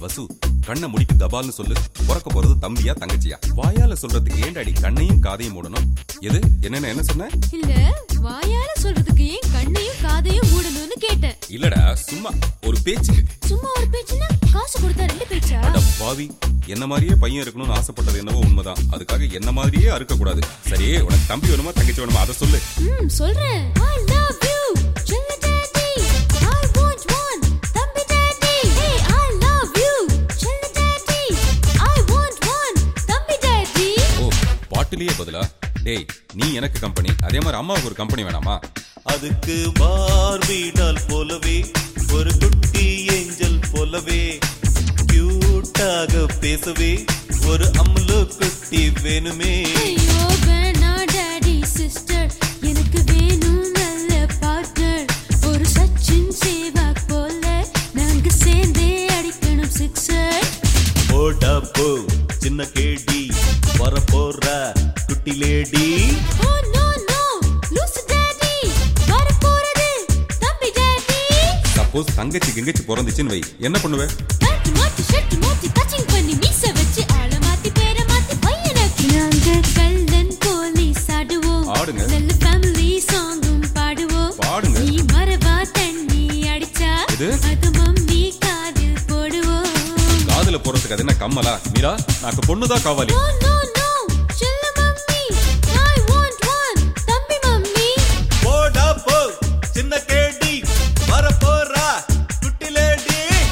வசு கண்ணை முடிக்கு தபால்னு சொல்லு பிறக்க போறது தம்பியா தங்கச்சியா வாயால சொல்றதுக்கு ஏண்டாடி கண்ணையும் காதையும் மூடணும் எது என்னென்ன என்ன சொன்ன இல்ல வாயால சொல்றதுக்கு ஏன் கண்ணையும் காதையும் மூடணும்னு கேட்டேன் இல்லடா சும்மா ஒரு பேச்சுக்கு சும்மா ஒரு பேச்சுன்னா காசு கொடுத்தா ரெண்டு பேச்சா அட பாவி என்ன மாதிரியே பையன் இருக்கணும்னு ஆசைப்பட்டது என்னவோ உண்மைதான் அதுக்காக என்ன மாதிரியே அறுக்க கூடாது சரி உனக்கு தம்பி வேணுமா தங்கச்சி வேணுமா அதை சொல்லு ம் சொல்றேன் I love you செல்ல daddy I want one தம்பி daddy Hey I love you செல்ல daddy I want one தம்பி daddy ஓ பாட்டிலேயே பதிலா டேய் நீ எனக்கு கம்பெனி அதே மாதிரி அம்மாவுக்கு ஒரு கம்பெனி வேணாமா அதுக்கு பார்பிடால் போலவே ஒரு குட்டி ஏஞ்சல் போலவே கியூட்டாக பேசவே ஒரு அம்லு குட்டி வேணுமே ஐயோ வேணா டாடி சிஸ்டர் எனக்கு வேணும் நல்ல பார்ட்னர் ஒரு சச்சின் சேவாக் போல நாங்க சேர்ந்தே அடிக்கணும் சிக்ஸர் போடா போ சின்ன கேடி வர போற குட்டி லேடி ஓ நோ நோ லூசு டாடி வர போறது தம்பி டாடி சப்போஸ் தங்கச்சி கிங்கச்சி பிறந்துச்சுன்னு வை என்ன பண்ணுவ பேண்ட் மாத்தி ஷர்ட் மாத்தி டச்சிங் பண்ணி மீச வச்சு ஆள மாத்தி பேர மாத்தி பையனாக்கி நாங்க கள்ளன் போலீஸ் ஆடுவோம் ஆடுங்க. நல்ல ஃபேமிலி சாங்கும் பாடுவோம் பாடுங்க. நீ மரபா தண்ணி அடிச்சா எது? அது மம்மி காதில் போடுவோம் காதுல போறதுக்கு அது என்ன கம்மலா மீரா நாக்கு பொண்ணுதான் காவாலி No, no, no, செல்ல மம்மி I want one தம்பி மம்மி போடா போ சின்ன கேடி வர போற குட்டி லேடி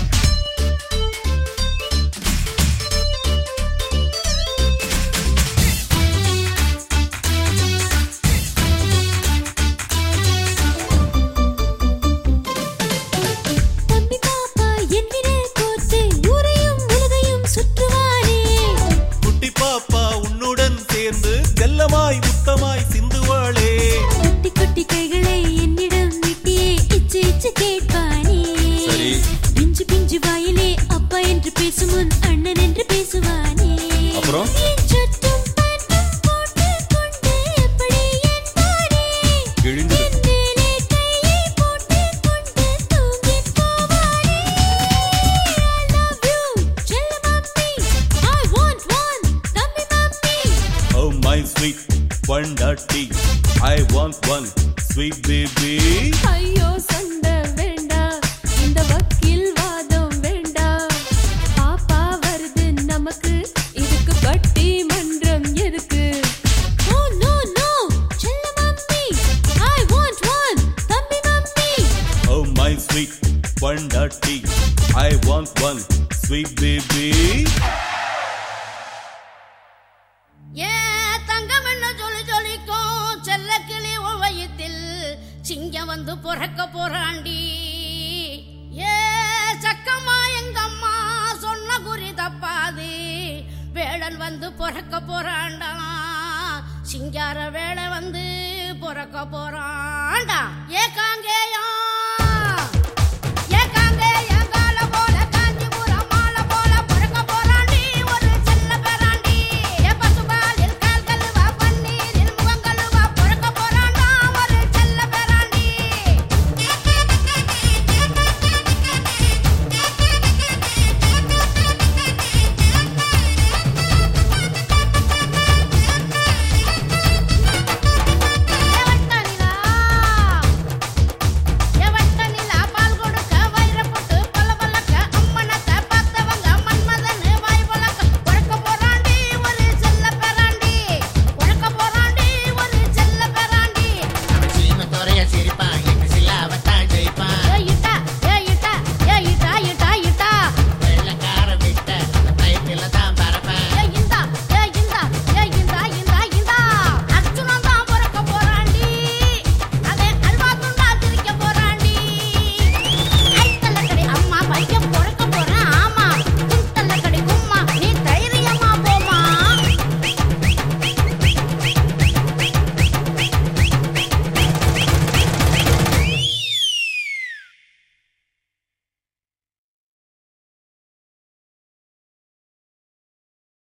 தம்பி பாப்பா என் விரல் கோர்த்து ஊரையும் உலகையும் சுற்றுவானே குட்டி பாப்பா உன்னுடன் சேர்ந்து செல்லமாய் முத்தமாய் சிந்துவாளே குட்டி குட்டி கைகளை என்னிடம் நீட்டியே இச்சு இச்சு கேட்பானே சரி. பிஞ்சு பிஞ்சு வாயிலே அப்பா என்று பேசும் முன் அண்ணன் என்று பேசுவானே அப்புறம்? என் சட்டும் பேண்ட்டும் போட்டுக் கொண்டு எப்படி என்பானே கிழிஞ்சது என் மேலே கையை போட்டுக் கொண்டு தூங்கிப் போவானே I love you செல்ல மம்மி I want one தம்பி மம்மி Oh my sweet பொண்டாட்டி I want one sweet baby ஐயோ சண்டை வேண்டாம் இந்த வக்கீல் வாதம் வேண்டாம் பாப்பா வருது நமக்கு இதுக்கு பட்டி மன்றம் எதுக்கு ஓ நோ நோ செல்ல மம்மி ஐ வாண்ட் ஒன் தம்பி மம்மி Oh my sweet பொண்டாட்டி I want one sweet baby ஏன் தங்கம் என்ன சொல்லி சொல்லிக்கும் செல்ல கிளி வயித்தில் சிங்கம் வந்து பிறக்க போறாண்டி ஏ சக்கம்மா எங்கம்மா சொன்ன குறி தப்பாது வேடன் வந்து பிறக்க போறாண்டா சிங்கார வேலை வந்து பிறக்க போறாண்டா ஏ காங்கேயா